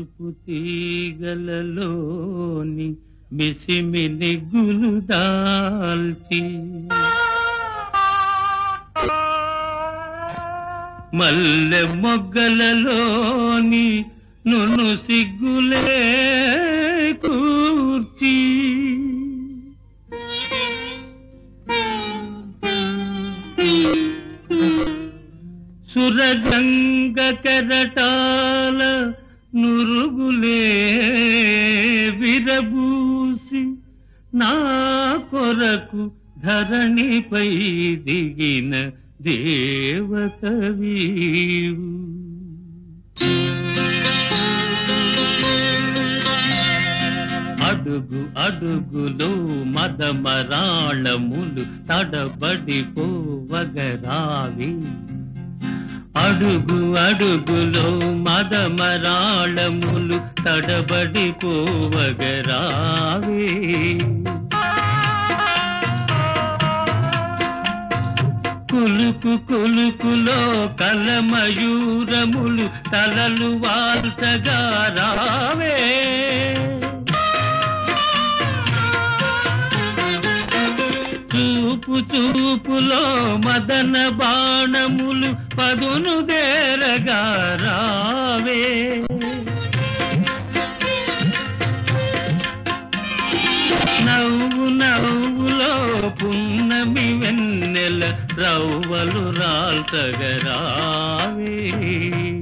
మెరుపు తీగలలోని మిసిమిని గులు దాల్చి మల్లె మొగ్గలలోని నును సిగ్గులే కూర్చి సురగంగ కెరటాల నురుగులే విరబూసి నా కొరకు ధరణిపై దిగిన దేవకవీవు అడుగు అడుగులో మదమరాళములు తడబడిపోవగరావి అడుగు అడుగులో మదమరాళములు తడబడిపోవగరావి కులుకు కులుకులో కలమయూరములు తలలు వాల్చగా రావే చూపు చూపులో మదన బాణములు పదును దేరగా రావే నవ్వు నవ్వులో పున్నమి వెన్నెల రవ్వలు రాల్చగరావే